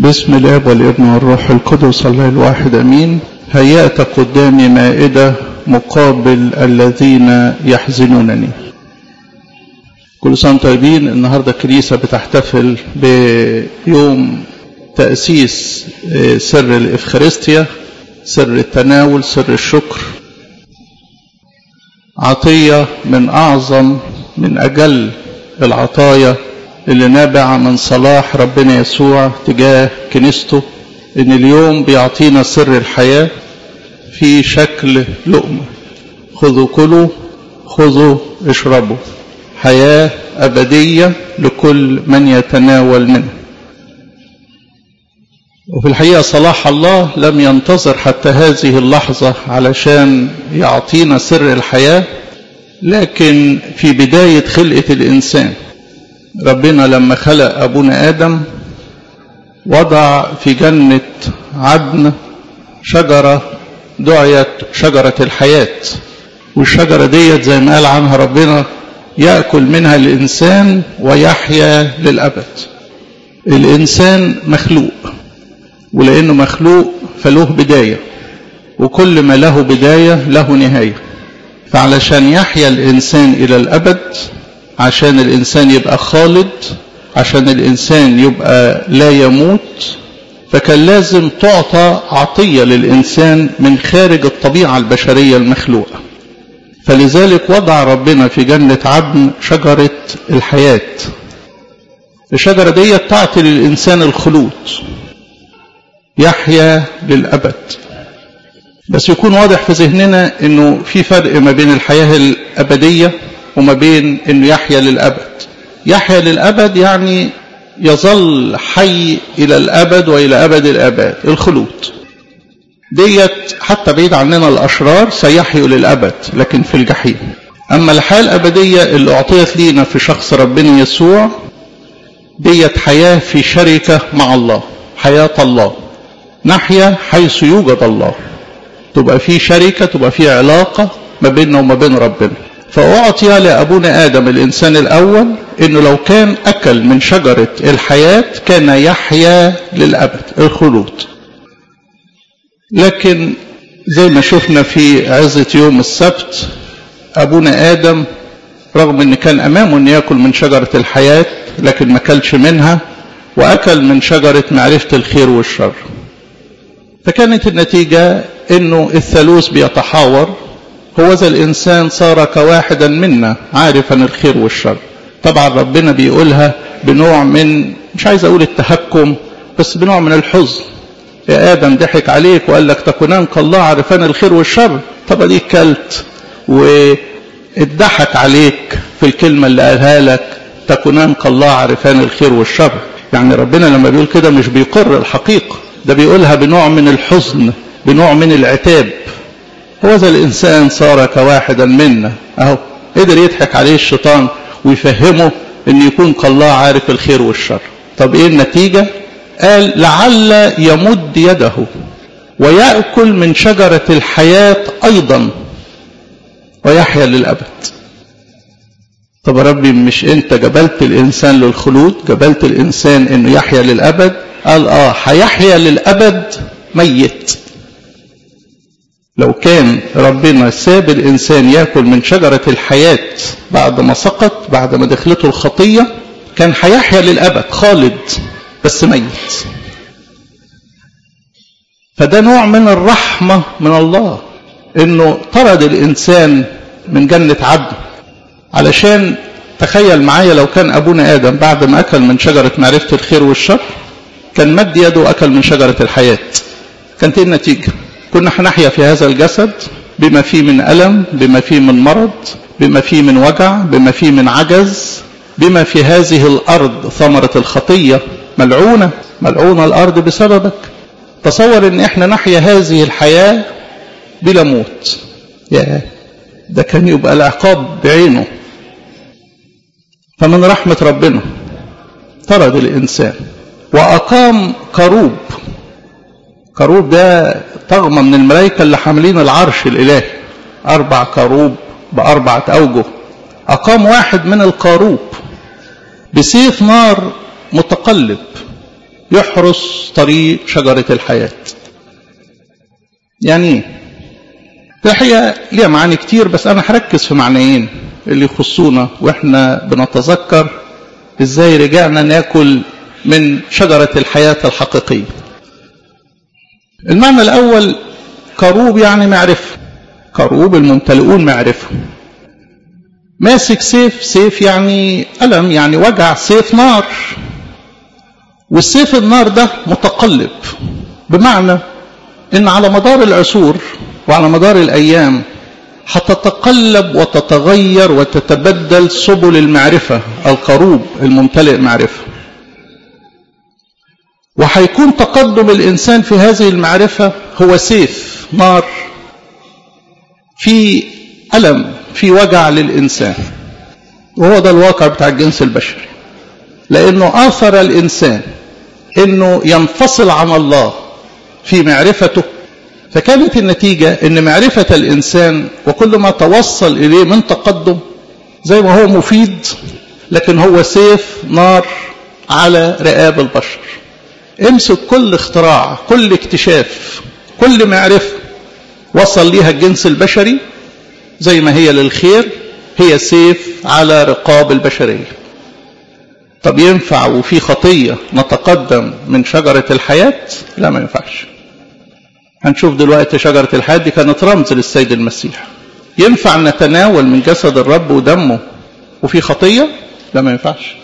باسم الاب والابن والروح القدس الله الواحد امين هيأت قدامي مائدة مقابل الذين يحزنونني كل سنة طيبين النهاردة الكنيسة بتحتفل بيوم تأسيس سر الإفخارستيا سر التناول سر الشكر عطية من أعظم من أجل العطايا اللي نابعة من صلاح ربنا يسوع تجاه كنيسته إن اليوم بيعطينا سر الحياة في شكل لقمة خذوا كلوا خذوا اشربوا حياة أبدية لكل من يتناول منه وفي الحقيقة صلاح الله لم ينتظر حتى هذه اللحظة علشان يعطينا سر الحياة لكن في بداية خلقة الإنسان ربنا لما خلق أبونا آدم وضع في جنة عدن شجرة دعيت شجرة الحياة والشجرة ديت زي ما قال عنها ربنا يأكل منها الإنسان ويحيا للأبد الإنسان مخلوق ولأنه مخلوق فله بداية وكل ما له بداية له نهاية فعلشان يحيا الإنسان إلى الأبد عشان الإنسان يبقى خالد عشان الإنسان يبقى لا يموت فكان لازم تعطى عطية للإنسان من خارج الطبيعة البشرية المخلوقة فلذلك وضع ربنا في جنة عدن شجرة الحياة الشجرة دي تعطي للإنسان الخلود يحيا للأبد بس يكون واضح في ذهننا انه في فرق ما بين الحياة الأبدية وما بين انه يحيا للأبد يحيا للأبد يعني يظل حي إلى الأبد وإلى أبد الآباد الخلود ديت حتى بعيد عننا الأشرار سيحيوا للأبد لكن في الجحيم أما الحياة الأبدية اللي أعطيت لينا في شخص ربنا يسوع ديت حياة في شركة مع الله حياة الله نحيا حيث يوجد الله تبقى في شركة تبقى في علاقة ما بيننا وما بين ربنا فأعطي لأبونا آدم الإنسان الأول إنه لو كان أكل من شجرة الحياة كان يحيا للأبد الخلود لكن زي ما شفنا في عزة يوم السبت أبونا آدم رغم أن كان أمامه أن يأكل من شجرة الحياة لكن ما كلش منها وأكل من شجرة معرفة الخير والشر فكانت النتيجة أنه الثالوث بيتحاور هو ذا الإنسان صار كواحدا منا عارفا الخير والشر طبعا ربنا بيقولها بنوع من مش عايز أقول التهكم بس بنوع من الحزن يا آدم ضحك عليك وقال لك تكونان كالله عارفان الخير والشر طب دي كلت واتضحك عليك في الكلمة اللي قالها لك تكونان كالله عارفان الخير والشر يعني ربنا لما بيقول كده مش بيقر الحقيقة ده بيقولها بنوع من الحزن بنوع من العتاب هو ذا الإنسان صار كواحدا منا أهو قدر يضحك عليه الشيطان ويفهمه أن يكون كالله عارف الخير والشر طب إيه النتيجة قال لعل يمد يده ويأكل من شجرة الحياة أيضا ويحيا للأبد طب ربي مش انت جبلت الانسان للخلود جبلت الانسان انه يحيا للابد قال اه هيحيا للابد ميت لو كان ربنا ساب الانسان ياكل من شجره الحياه بعد ما سقط بعد ما دخلته الخطيه كان هيحيا للابد خالد بس ميت فده نوع من الرحمه من الله انه طرد الانسان من جنه عدن علشان تخيل معايا لو كان ابونا ادم بعد ما اكل من شجره معرفه الخير والشر كان مد يده واكل من شجره الحياه كانت ايه النتيجه كنا هنحيا في هذا الجسد بما فيه من الم بما فيه من مرض بما فيه من وجع بما فيه من عجز بما في هذه الارض ثمره الخطيه ملعونه ملعونه الارض بسببك تصور ان احنا نحيا هذه الحياه بلا موت يا ده كان يبقى العقاب بعينه فمن رحمة ربنا طرد الإنسان وأقام كروب كروب ده طغمة من الملائكة اللي حاملين العرش الإلهي أربع كروب بأربعة أوجه أقام واحد من الكروب بسيف نار متقلب يحرس طريق شجرة الحياة يعني ايه الحقيقة ليها معاني كتير بس أنا هركز في معنيين اللي يخصونا وإحنا بنتذكر إزاي رجعنا ناكل من شجرة الحياة الحقيقية المعنى الأول كروب يعني معرفة كروب الممتلئون معرفة ماسك سيف سيف يعني ألم يعني وجع سيف نار والسيف النار ده متقلب بمعنى ان على مدار العصور وعلى مدار الايام هتتقلب وتتغير وتتبدل سبل المعرفة القروب الممتلئ معرفة وهيكون تقدم الإنسان في هذه المعرفة هو سيف نار في ألم في وجع للإنسان وهو ده الواقع بتاع الجنس البشري لأنه آثر الإنسان أنه ينفصل عن الله في معرفته فكانت النتيجة أن معرفة الإنسان وكل ما توصل إليه من تقدم زي ما هو مفيد لكن هو سيف نار على رقاب البشر امسك كل اختراع كل اكتشاف كل معرفة وصل ليها الجنس البشري زي ما هي للخير هي سيف على رقاب البشرية طب ينفع وفي خطية نتقدم من شجرة الحياة لا ما ينفعش هنشوف دلوقتي شجرة الحياة دي كانت رمز للسيد المسيح ينفع نتناول من جسد الرب ودمه وفي خطية لا ما ينفعش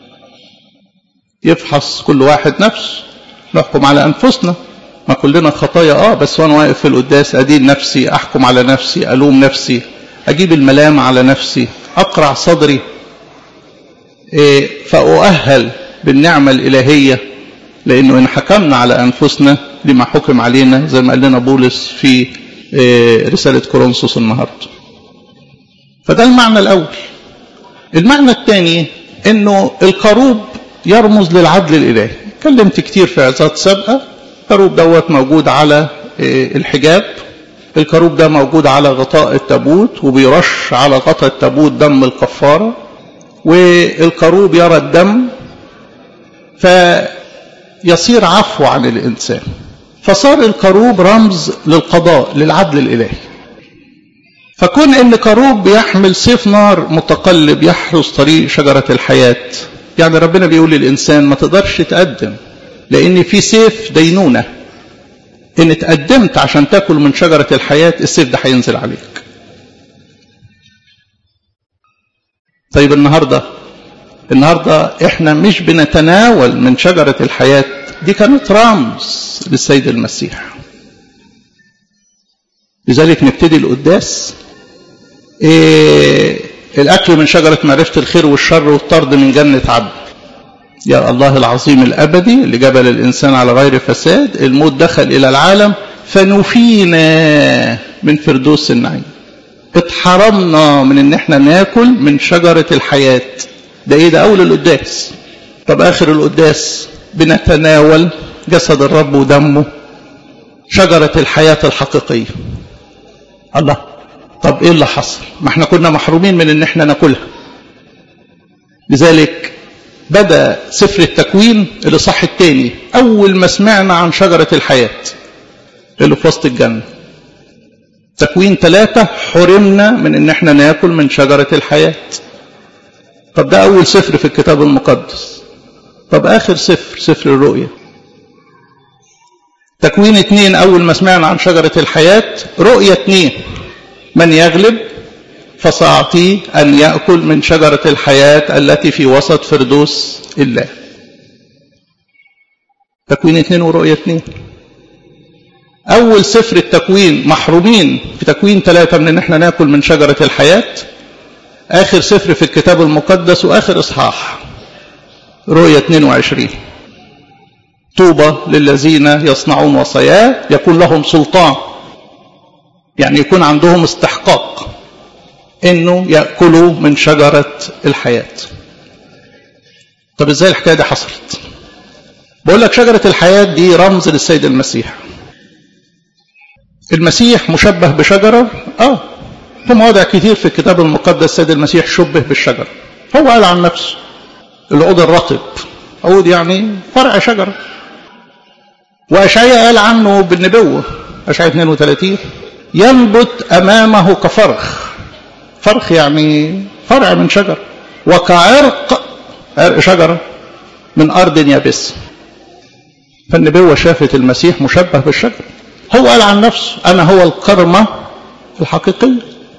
يفحص كل واحد نفسه نحكم على أنفسنا ما كلنا خطايا اه بس وانا واقف في القداس ادين نفسي احكم على نفسي الوم نفسي اجيب الملام على نفسي اقرع صدري إيه فاؤهل بالنعمه الالهيه لانه ان حكمنا على انفسنا لما حكم علينا زي ما قال لنا بولس في إيه رساله كورنثوس النهارده فده المعنى الاول المعنى الثاني انه الكروب يرمز للعدل الالهي اتكلمت كتير في عظات سابقه الكروب دوت موجود على الحجاب الكروب ده موجود على غطاء التابوت وبيرش على غطاء التابوت دم الكفارة والكروب يرى الدم فيصير عفو عن الإنسان فصار الكروب رمز للقضاء للعدل الإلهي فكون ان كروب بيحمل سيف نار متقلب يحرس طريق شجرة الحياة يعني ربنا بيقول للإنسان ما تقدرش تقدم لأن في سيف دينونة إن اتقدمت عشان تاكل من شجرة الحياة السيف ده هينزل عليك طيب النهاردة النهاردة احنا مش بنتناول من شجرة الحياة دي كانت رمز للسيد المسيح لذلك نبتدي القداس إيه الأكل من شجرة معرفة الخير والشر والطرد من جنة عدن يا الله العظيم الأبدي اللي جبل الإنسان على غير فساد الموت دخل إلى العالم فنفينا من فردوس النعيم اتحرمنا من ان احنا ناكل من شجرة الحياة ده ايه ده اول القداس طب اخر القداس بنتناول جسد الرب ودمه شجرة الحياة الحقيقية الله طب ايه اللي حصل ما احنا كنا محرومين من ان احنا ناكلها لذلك بدأ سفر التكوين الإصحاح الثاني أول ما سمعنا عن شجرة الحياة اللي في وسط الجنة تكوين ثلاثة حرمنا من إن إحنا ناكل من شجرة الحياة طب ده أول سفر في الكتاب المقدس طب آخر سفر سفر الرؤيا تكوين اثنين أول ما سمعنا عن شجرة الحياة رؤيا اثنين من يغلب فسأعطيه أن يأكل من شجرة الحياة التي في وسط فردوس الله تكوين اثنين ورؤية اثنين أول سفر التكوين محرومين في تكوين ثلاثة من أن احنا ناكل من شجرة الحياة آخر سفر في الكتاب المقدس وآخر إصحاح رؤية 22 طوبى للذين يصنعون وصاياه يكون لهم سلطان يعني يكون عندهم استحقاق انه ياكلوا من شجره الحياه طب ازاي الحكايه دي حصلت بقول لك شجره الحياه دي رمز للسيد المسيح المسيح مشبه بشجره اه في مواضع كتير في الكتاب المقدس السيد المسيح شبه بالشجره هو قال عن نفسه العود الرطب عود يعني فرع شجرة وأشعياء قال عنه بالنبوة أشعياء 32 ينبت أمامه كفرخ فرخ يعني فرع من شجر وكعرق عرق شجرة من أرض يابسة فالنبوة شافت المسيح مشبه بالشجر هو قال عن نفسه أنا هو الكرمة الحقيقية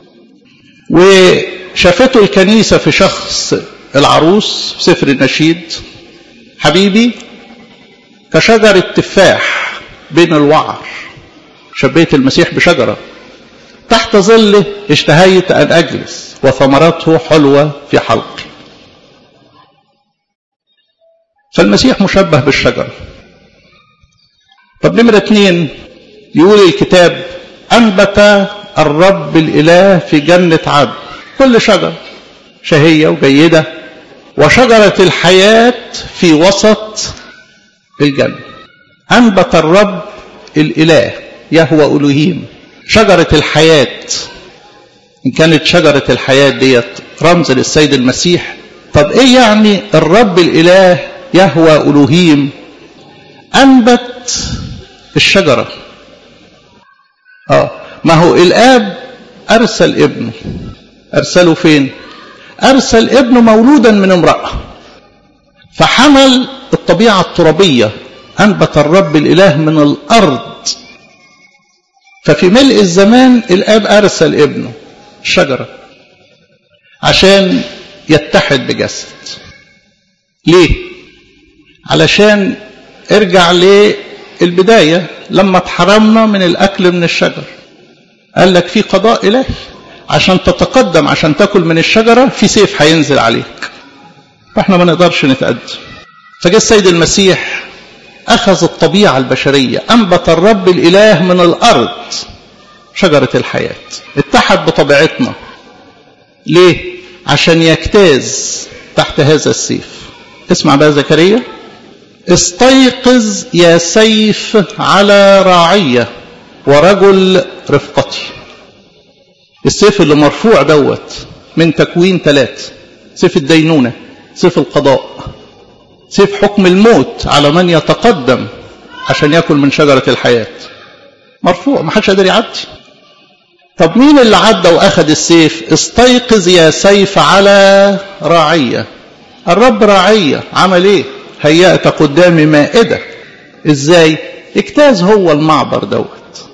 وشافته الكنيسة في شخص العروس في سفر النشيد حبيبي كشجر التفاح بين الوعر شبيت المسيح بشجرة تحت ظله اشتهيت أن أجلس وثمرته حلوة في حلقي فالمسيح مشبه بالشجرة طب نمرة اتنين يقول الكتاب أنبت الرب الإله في جنة عدن كل شجرة شهية وجيدة وشجرة الحياة في وسط الجنة أنبت الرب الإله يهوى ألوهيم شجرة الحياة إن كانت شجرة الحياة ديت رمز للسيد المسيح طب إيه يعني الرب الإله يهوى ألوهيم أنبت الشجرة آه ما هو الآب أرسل ابنه أرسله فين أرسل ابنه مولودا من امرأة فحمل الطبيعة الترابية أنبت الرب الإله من الأرض ففي ملء الزمان الآب أرسل ابنه الشجرة عشان يتحد بجسد ليه علشان ارجع للبداية لما اتحرمنا من الأكل من الشجر قال لك في قضاء إلهي عشان تتقدم عشان تاكل من الشجرة في سيف هينزل عليك فاحنا ما نقدرش نتقدم فجاء السيد المسيح أخذ الطبيعة البشرية أنبت الرب الإله من الأرض شجرة الحياة اتحد بطبيعتنا ليه؟ عشان يجتاز تحت هذا السيف اسمع بقى زكريا استيقظ يا سيف على راعية ورجل رفقتي السيف اللي مرفوع دوت من تكوين ثلاث سيف الدينونة سيف القضاء سيف حكم الموت على من يتقدم عشان ياكل من شجرة الحياة مرفوع ما حدش قادر يعدي طب مين اللي عدى واخد السيف استيقظ يا سيف على راعية الرب راعية عمل ايه هيأت قدامي مائدة ازاي اجتاز هو المعبر دوت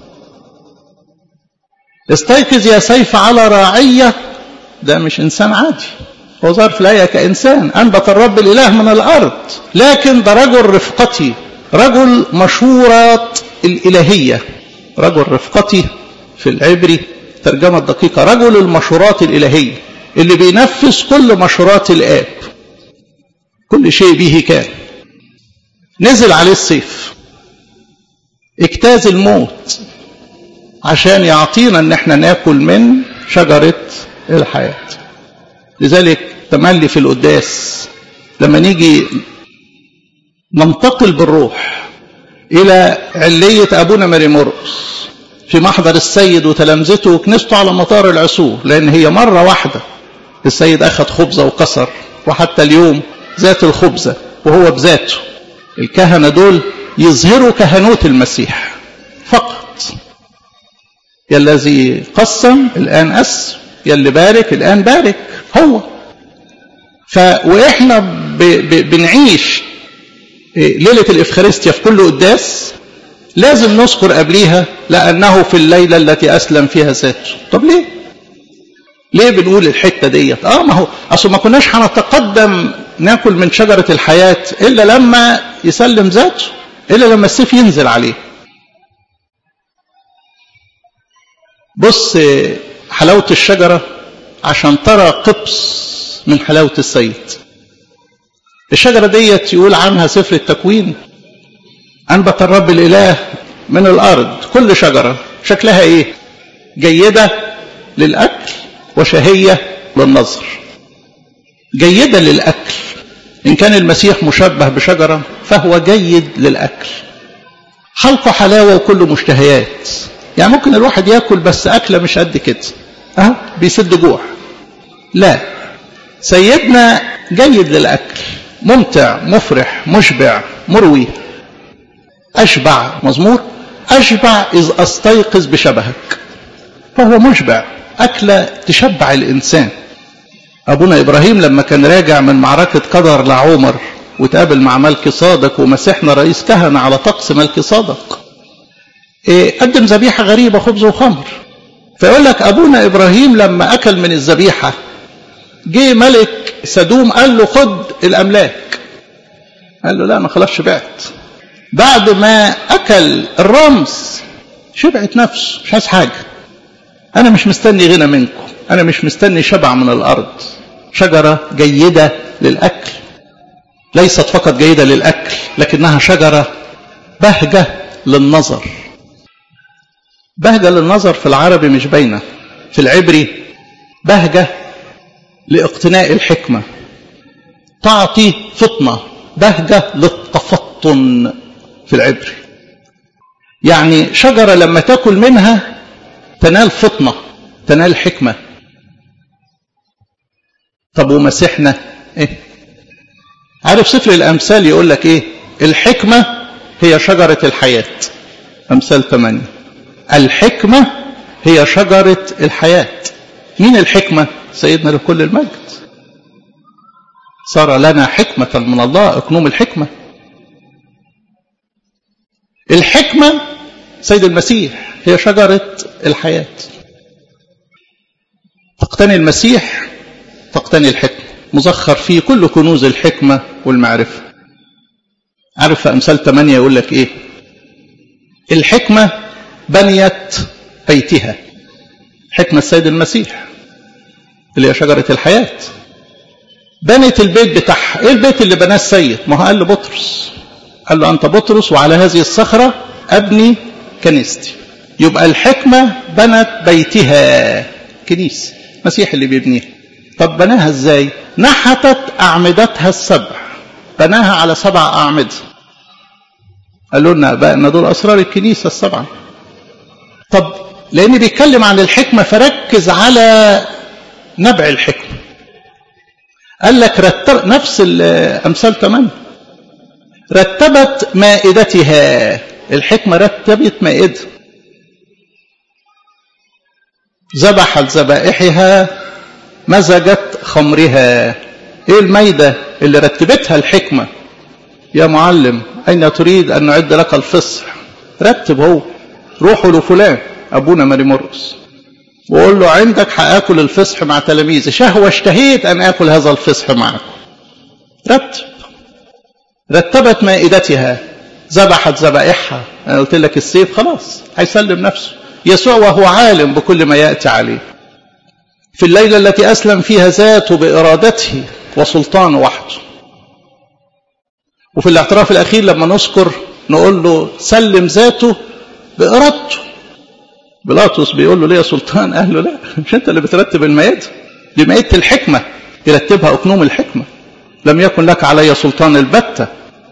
استيقظ يا سيف على راعية ده مش انسان عادي هو ظهر في الآية كإنسان أنبت الرب الإله من الأرض لكن ده رجل رفقتي رجل مشورة الإلهية رجل رفقتي في العبري ترجمة دقيقة رجل المشورات الإلهية اللي بينفذ كل مشورات الآب كل شيء به كان نزل عليه السيف اجتاز الموت عشان يعطينا ان احنا ناكل من شجرة الحياة لذلك تملي في القداس لما نيجي ننتقل بالروح الى علية ابونا ماري مرقس في محضر السيد وتلامذته وكنيسته على مطار العصور لان هي مرة واحدة السيد اخذ خبزة وكسر وحتى اليوم ذات الخبزة وهو بذاته الكهنة دول يظهروا كهنوت المسيح فقط يا الذي قسم الآن أس يا اللي بارك الآن بارك هو ف واحنا ب... ب... بنعيش ليلة الإفخارستيا في كل قداس لازم نذكر قبليها لأنه في الليلة التي أسلم فيها ذاته طب ليه ليه بنقول الحتة ديت اه ما هو اصل ما كناش هنتقدم ناكل من شجرة الحياة الا لما يسلم ذاته الا لما السيف ينزل عليه بص حلاوة الشجرة عشان ترى قبس من حلاوة السيد الشجرة ديت يقول عنها سفر التكوين أنبت الرب الإله من الأرض كل شجرة شكلها إيه جيدة للأكل وشهية للنظر جيدة للأكل إن كان المسيح مشبه بشجرة فهو جيد للأكل حلقه حلاوة وكل مشتهيات يعني ممكن الواحد ياكل بس أكلة مش قد كده أه بيسد جوع لا سيدنا جيد للأكل ممتع مفرح مشبع مروي أشبع مزمور أشبع إذ أستيقظ بشبهك فهو مشبع أكلة تشبع الإنسان أبونا إبراهيم لما كان راجع من معركة قدر لعمر وتقابل مع ملك صادق ومسيحنا رئيس كهنة على طقس ملك صادق إيه قدم ذبيحة غريبة خبز وخمر فيقول لك أبونا إبراهيم لما أكل من الذبيحة جه ملك سدوم قال له خد الأملاك قال له لا أنا خلاص شبعت بعد ما أكل الرمز شبعت نفسه مش عايز حاجة أنا مش مستني غنى منكم أنا مش مستني شبع من الأرض شجرة جيدة للأكل ليست فقط جيدة للأكل لكنها شجرة بهجة للنظر بهجة للنظر في العربي مش باينة في العبري بهجة لاقتناء الحكمة تعطي فطنة بهجة للتفطن في العبري يعني شجرة لما تاكل منها تنال فطنة تنال حكمة طب ومسيحنا ايه عارف سفر الامثال يقول لك ايه الحكمة هي شجرة الحياة امثال 8 الحكمة هي شجرة الحياة مين الحكمة سيدنا لكل المجد صار لنا حكمة من الله اكنوم الحكمة الحكمة سيد المسيح هي شجرة الحياة تقتني المسيح تقتني الحكمة مزخر فيه كل كنوز الحكمة والمعرفة عارف في أمثال 8 يقول لك إيه الحكمة بنيت بيتها حكمة السيد المسيح اللي هي شجرة الحياة بنت البيت بتاعها ايه البيت اللي بناه السيد ما هو قال لبطرس قال له انت بطرس وعلى هذه الصخرة ابني كنيستي يبقى الحكمة بنت بيتها كنيسة مسيح اللي بيبنيها طب بناها ازاي نحتت اعمدتها السبع بناها على سبع اعمدة قالوا لنا ابائنا دول اسرار الكنيسة السبعة طب لان بيتكلم عن الحكمة فركز على نبع الحكمة قال لك رتب نفس الامثال 8 رتبت مائدتها الحكمة رتبت مائدة ذبحت ذبائحها مزجت خمرها ايه الميدة اللي رتبتها الحكمة يا معلم اين تريد ان نعد لك الفصح رتب هو روحوا لفلان ابونا ماري مرقس وقول له عندك هاكل الفصح مع تلاميذي شهوة اشتهيت ان اكل هذا الفصح معكم رتب رتبت مائدتها ذبحت ذبائحها انا قلت لك السيف خلاص هيسلم نفسه يسوع وهو عالم بكل ما ياتي عليه في الليله التي اسلم فيها ذاته بارادته وسلطانه وحده وفي الاعتراف الاخير لما نذكر نقول له سلم ذاته بارادته بيلاطس بيقول له ليه يا سلطان قال له لا مش انت اللي بترتب المائده دي مائده الحكمه يرتبها اكنوم الحكمه لم يكن لك علي سلطان البتة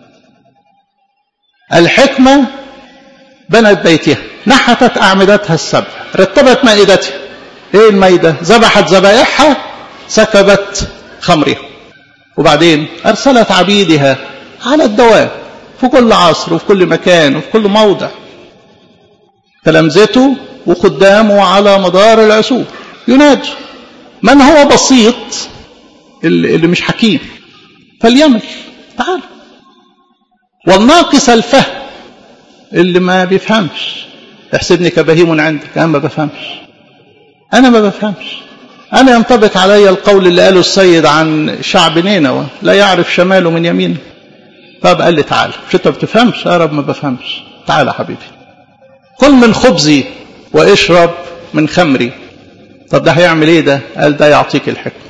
الحكمة بنت بيتها نحتت أعمدتها السبع رتبت مائدتها ايه المائدة ذبحت ذبائحها سكبت خمرها وبعدين أرسلت عبيدها على الدوام في كل عصر وفي كل مكان وفي كل موضع تلامذته وخدامه على مدار العصور ينادوا من هو بسيط اللي مش حكيم فليمل تعال والناقص الفهم اللي ما بيفهمش احسبني كبهيم عندك انا ما بفهمش انا ما بفهمش انا ينطبق علي القول اللي قاله السيد عن شعب نينوى لا يعرف شماله من يمينه فاب قال لي تعال مش انت ما بتفهمش يا رب ما بفهمش تعال يا حبيبي كل من خبزي واشرب من خمري طب ده هيعمل ايه ده قال ده يعطيك الحكمه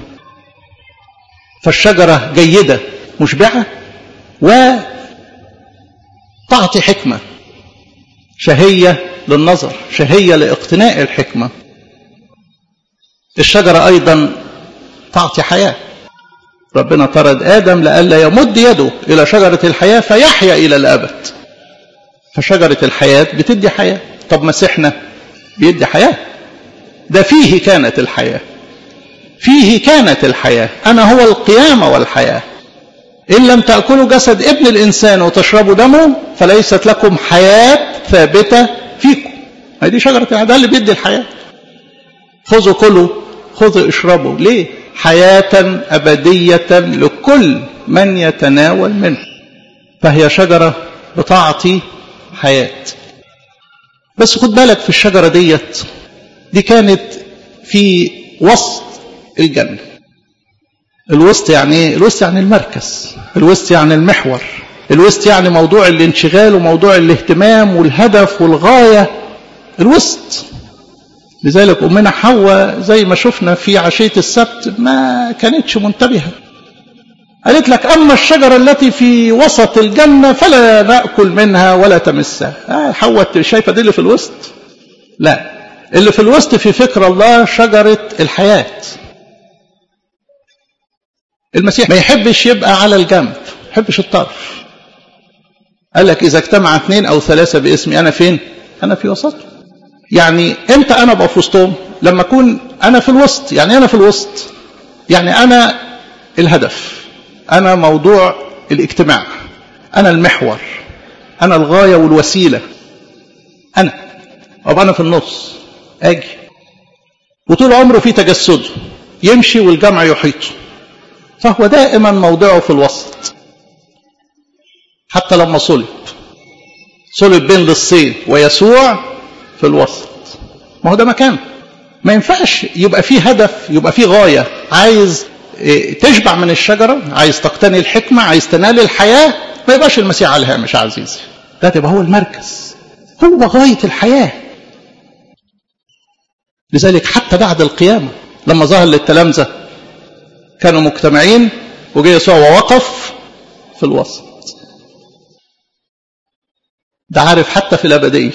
فالشجرة جيدة مشبعة وتعطي حكمة شهية للنظر شهية لاقتناء الحكمة الشجرة أيضا تعطي حياة ربنا طرد آدم لئلا يمد يده إلى شجرة الحياة فيحيا إلى الأبد فشجرة الحياة بتدي حياة طب مسيحنا بيدي حياة ده فيه كانت الحياه فيه كانت الحياة أنا هو القيامة والحياة إن لم تأكلوا جسد ابن الإنسان وتشربوا دمه فليست لكم حياة ثابتة فيكم هذه شجرة ده اللي بيدي الحياة خذوا كلوا خذوا اشربوا ليه حياة أبدية لكل من يتناول منه فهي شجرة بتعطي حياة بس خد بالك في الشجرة ديت دي كانت في وسط الجنة الوسط يعني ايه الوسط يعني المركز الوسط يعني المحور الوسط يعني موضوع الانشغال وموضوع الاهتمام والهدف والغاية الوسط لذلك أمنا حواء زي ما شفنا في عشية السبت ما كانتش منتبهة قالت لك أما الشجرة التي في وسط الجنة فلا نأكل منها ولا تمسها آه حواء شايفة دي اللي في الوسط لا اللي في الوسط في فكر الله شجرة الحياة المسيح ما يحبش يبقى على الجنب ما يحبش الطرف قال لك إذا اجتمع اثنين أو ثلاثة باسمي أنا فين أنا في وسطهم يعني امتى انا ابقى في وسطهم لما اكون انا في الوسط يعني انا في الوسط يعني انا الهدف انا موضوع الاجتماع انا المحور انا الغايه والوسيله انا ابقى انا في النص اجي وطول عمره في تجسده يمشي والجمع يحيطه فهو دائما موضعه في الوسط حتى لما صلب صلب بين للصين ويسوع في الوسط ما هو ده مكان ما ينفعش يبقى فيه هدف يبقى فيه غاية عايز تشبع من الشجرة عايز تقتني الحكمة عايز تنال الحياة ما يبقاش المسيح على الهامش عزيزي ده تبقى هو المركز هو غاية الحياة لذلك حتى بعد القيامة لما ظهر للتلامذة كانوا مجتمعين وجاء يسوع ووقف في الوسط ده عارف حتى في الأبدية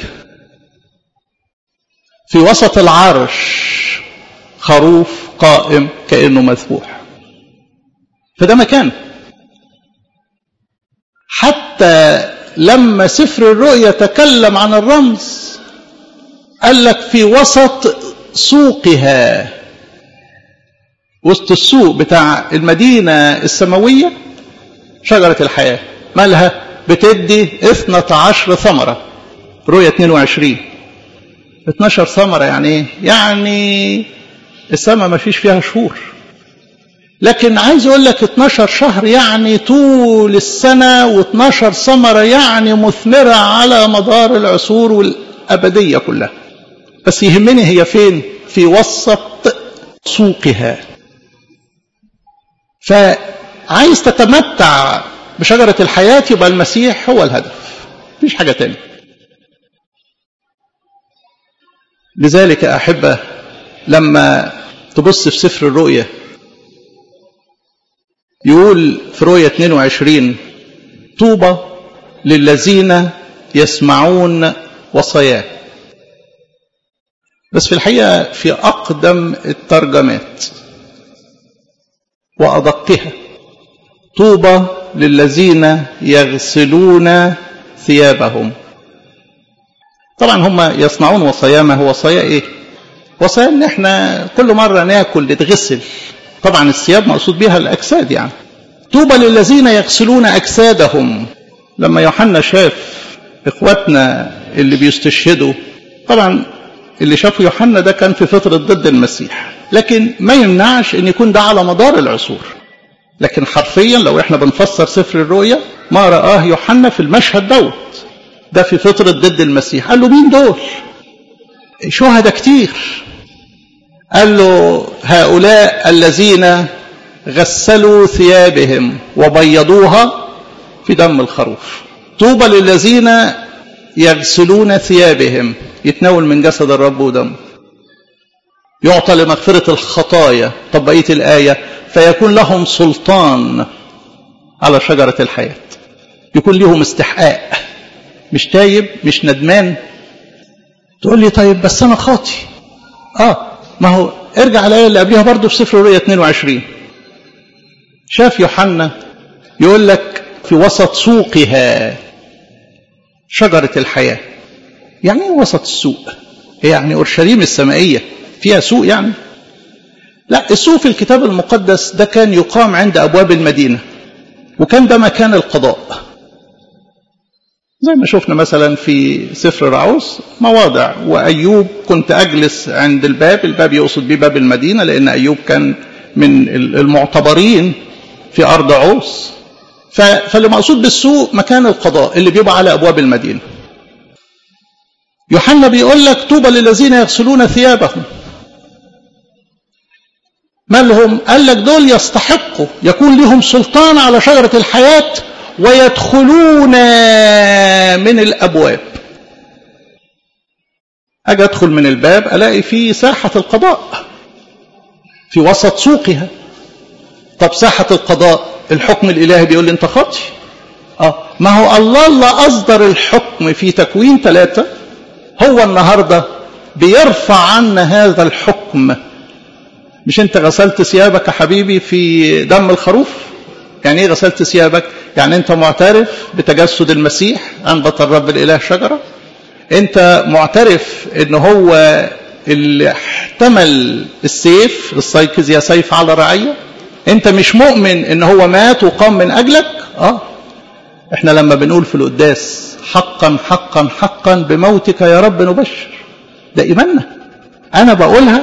في وسط العرش خروف قائم كأنه مذبوح فده مكان حتى لما سفر الرؤيا تكلم عن الرمز قال لك في وسط سوقها وسط السوق بتاع المدينة السماوية شجرة الحياة مالها بتدي 12 ثمرة رؤية 22 12 ثمرة يعني ايه؟ يعني السماء ما فيش فيها شهور لكن عايز يقول لك 12 شهر يعني طول السنة و12 ثمرة يعني مثمرة على مدار العصور والأبدية كلها بس يهمني هي فين في وسط سوقها فعايز تتمتع بشجرة الحياة يبقى المسيح هو الهدف مفيش حاجة تانية لذلك يا أحبة لما تبص في سفر الرؤيا يقول في رؤيا 22 طوبى للذين يسمعون وصاياه بس في الحقيقة في أقدم الترجمات وأدقها طوبى للذين يغسلون ثيابهم طبعا هم يصنعون وصايا ما هو وصايا ايه وصايا ان احنا كل مرة ناكل نتغسل طبعا الثياب مقصود بها الاجساد يعني طوبى للذين يغسلون اجسادهم لما يوحنا شاف اخواتنا اللي بيستشهدوا طبعا اللي شافه يوحنا ده كان في فترة ضد المسيح لكن ما يمنعش ان يكون ده على مدار العصور لكن حرفيا لو احنا بنفسر سفر الرؤيا ما رآه يوحنا في المشهد دوت ده في فترة ضد المسيح قال له مين دول شهداء كتير قال له هؤلاء الذين غسلوا ثيابهم وبيضوها في دم الخروف طوبى للذين يغسلون ثيابهم يتناول من جسد الرب ودمه يعطى لمغفرة الخطايا طب بقية الآية فيكون لهم سلطان على شجرة الحياة يكون لهم استحقاق مش تايب مش ندمان تقول لي طيب بس أنا خاطي آه ما هو ارجع الآية اللي قبلها برضه في سفر الرؤيا 22 شاف يوحنا يقول لك في وسط سوقها شجرة الحياة يعني ايه وسط السوق هي يعني أورشليم السمائية فيها سوق يعني لا السوق في الكتاب المقدس ده كان يقام عند أبواب المدينة وكان ده مكان القضاء زي ما شفنا مثلا في سفر رعوس مواضع وأيوب كنت أجلس عند الباب الباب يقصد بيه باب المدينة لأن أيوب كان من المعتبرين في أرض عوس فاللي مقصود بالسوق مكان القضاء اللي بيبقى على أبواب المدينة يوحنا بيقول لك طوبى للذين يغسلون ثيابهم مالهم قال لك دول يستحقوا يكون لهم سلطان على شجرة الحياة ويدخلون من الأبواب أجي أدخل من الباب ألاقي في ساحة القضاء في وسط سوقها طب ساحة القضاء الحكم الإلهي بيقول لي أنت خاطي آه ما هو الله اللي أصدر الحكم في تكوين ثلاثة هو النهاردة بيرفع عنا هذا الحكم مش أنت غسلت ثيابك يا حبيبي في دم الخروف يعني ايه غسلت ثيابك يعني انت معترف بتجسد المسيح انبت الرب الاله شجره انت معترف ان هو اللي احتمل السيف السيكز يا سيف على رعيه انت مش مؤمن ان هو مات وقام من اجلك اه احنا لما بنقول في القداس حقا حقا حقا بموتك يا رب نبشر ده ايماننا انا بقولها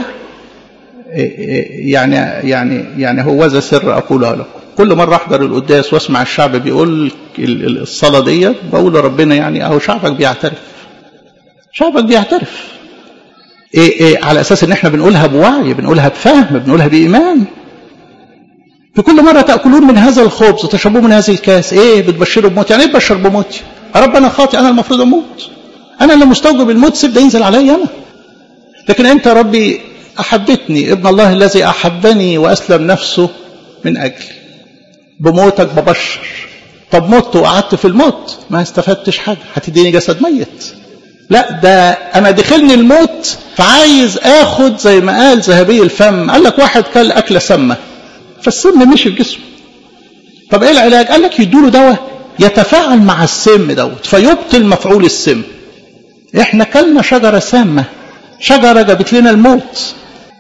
يعني يعني يعني هو ذا سر اقولها لكم كل مره احضر القداس واسمع الشعب بيقول الصلاه ديت بقول لربنا يعني اهو شعبك بيعترف شعبك بيعترف إيه إيه على اساس ان احنا بنقولها بوعي بنقولها بفهم بنقولها بايمان في كل مرة تأكلون من هذا الخبز وتشربون من هذه الكاس ايه بتبشروا بموت يعني ايه تبشر بموتي يا رب انا خاطئ انا المفروض اموت انا اللي مستوجب الموت سيب ده ينزل عليا انا لكن انت يا ربي احبتني ابن الله الذي احبني واسلم نفسه من اجلي بموتك ببشر طب مت وقعدت في الموت ما استفدتش حاجة هتديني جسد ميت لا ده انا دخلني الموت فعايز اخد زي ما قال ذهبي الفم قال لك واحد كل اكله سامه فالسم مشي في جسمه طب ايه العلاج قال لك يدوله دواء يتفاعل مع السم دوت فيبطل مفعول السم احنا كلنا شجره سامه شجره جابت لنا الموت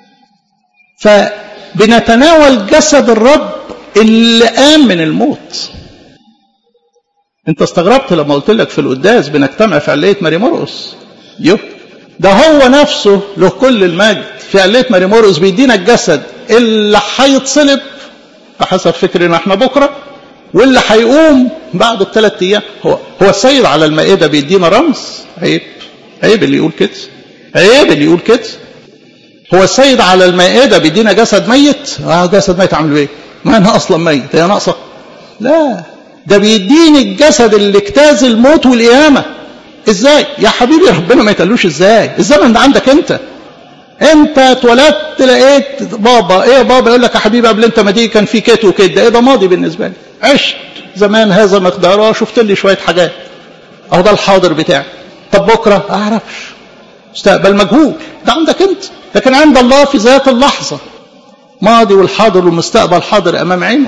فبنتناول جسد الرب اللي قام من الموت انت استغربت لما قلت لك في القداس بنجتمع في علية ماري مرقس يو ده هو نفسه له كل المجد في علية ماري مرقس بيدينا الجسد اللي هيتصلب بحسب فكرنا احنا بكره واللي هيقوم بعد الثلاث ايام هو هو السيد على المائده بيدينا رمز عيب عيب اللي يقول كده عيب اللي يقول كده هو السيد على المائده بيدينا جسد ميت اه جسد ميت عامل ايه ما انا اصلا ميت هي ناقصه لا ده بيديني الجسد اللي اجتاز الموت والقيامه ازاي يا حبيبي ربنا ما يتقالوش ازاي الزمن ده عندك انت انت اتولدت لقيت بابا ايه بابا يقول لك يا حبيبي قبل انت ما تيجي كان في كت وكت ده ايه ده ماضي بالنسبه لي عشت زمان هذا مقداره شفت لي شويه حاجات اهو ده الحاضر بتاعي طب بكره اعرفش مستقبل مجهول ده عندك انت لكن عند الله في ذات اللحظه ماضي والحاضر والمستقبل حاضر امام عينه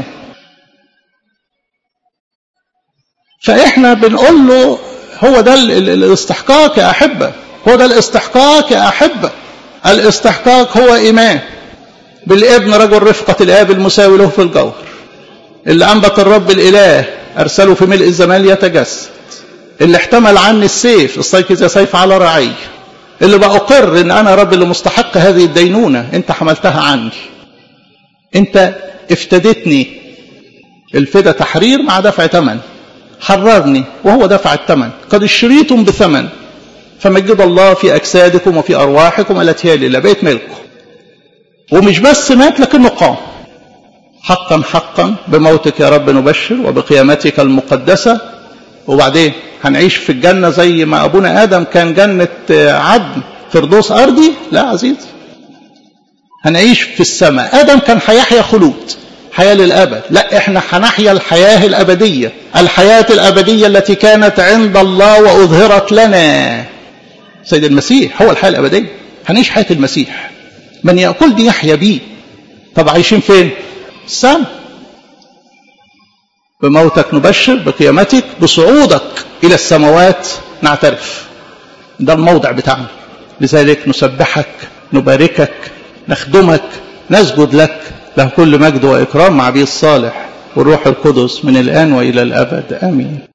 فاحنا بنقول له هو ده الاستحقاق يا احبه هو ده الاستحقاق يا احبه الاستحقاق هو ايمان بالابن رجل رفقه الاب المساوي له في الجوهر اللي انبت الرب الاله ارسله في ملء الزمان يتجسد اللي احتمل عني السيف السيف زي سيف على رعي اللي بأقر ان انا رب اللي مستحق هذه الدينونه انت حملتها عني انت افتدتني الفدا تحرير مع دفع ثمن حررني وهو دفع الثمن قد اشتريتم بثمن فمجد الله في اجسادكم وفي ارواحكم التي هي لله بقيت ملكه ومش بس مات لكنه قام حقا حقا بموتك يا رب نبشر وبقيامتك المقدسه وبعدين هنعيش في الجنه زي ما ابونا ادم كان جنه عدن فردوس ارضي لا عزيز هنعيش في السماء ادم كان هيحيا خلود حياه للابد لا احنا هنحيا الحياه الابديه الحياه الابديه التي كانت عند الله واظهرت لنا سيد المسيح هو الحياه الابديه هنعيش حياه المسيح من ياكلني يحيا بي طب عايشين فين السماء بموتك نبشر بقيامتك بصعودك الى السماوات نعترف ده الموضع بتاعنا لذلك نسبحك نباركك نخدمك نسجد لك له كل مجد واكرام مع ابي الصالح والروح القدس من الآن وإلى الأبد آمين